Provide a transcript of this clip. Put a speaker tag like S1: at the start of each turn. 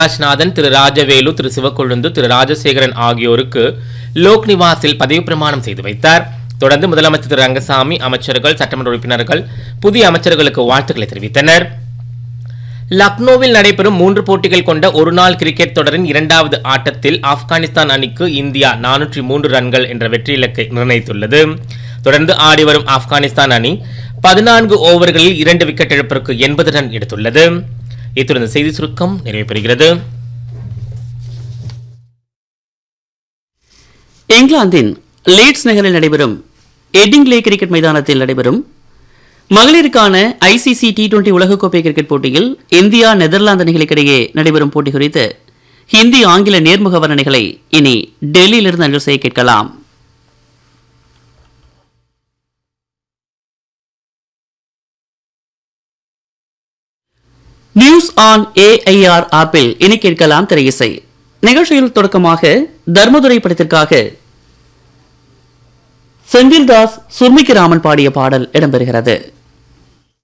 S1: ராஜ்நாதன் திரு ராஜவேலு திரு சிவக்கொழுந்து திரு ராஜசேகரன் ஆகியோருக்கு லோக் நிவாஸில் பதவி பிரமாணம் செய்து வைத்தார் தொடர்ந்து முதலமைச்சர் திரு ரங்கசாமி அமைச்சர்கள் சட்டமன்ற உறுப்பினர்கள் புதிய அமைச்சர்களுக்கு வாழ்த்துக்களை தெரிவித்தனர் லக்னோவில் நடைபெறும் மூன்று போட்டிகள் கொண்ட ஒருநாள் கிரிக்கெட் தொடரின் இரண்டாவது ஆட்டத்தில் ஆப்கானிஸ்தான் அணிக்கு இந்தியா நானூற்றி மூன்று ரன்கள் என்ற வெற்றி இலக்கை நிர்ணயித்துள்ளது தொடர்ந்து ஆடி வரும் ஆப்கானிஸ்தான் அணி பதினான்கு ஓவர்களில் இரண்டு விக்கெட் இழப்பிற்கு எண்பது ரன் எடுத்துள்ளது இத்துடன் இந்த செய்தி சுருக்கம் நிறைவு பெறுகிறது
S2: இங்கிலாந்தின் லீட்ஸ் நகரில் நடைபெறும் எட்டிங்லே கிரிக்கெட் மைதானத்தில் நடைபெறும் மகளிருக்கான ஐசிசி டி டுவெண்டி உலகக்கோப்பை கிரிக்கெட் போட்டியில் இந்தியா நெதர்லாந்து அணிகளுக்கிடையே நடைபெறும் போட்டி குறித்து ஹிந்தி ஆங்கில நேர்முக வர்ணனைகளை இனி டெல்லியிலிருந்து அஞ்சல் செய்ய கேட்கலாம் நியூஸ் ஆன் ஏஐஆர் ஆப்பில் இனி கேட்கலாம் திரையிசை நிகழ்ச்சியில் தொடக்கமாக தர்மதுரை படத்திற்காக செந்தில்தாஸ் சுர்மிக்கு ராமன் பாடிய பாடல் இடம்பெறுகிறது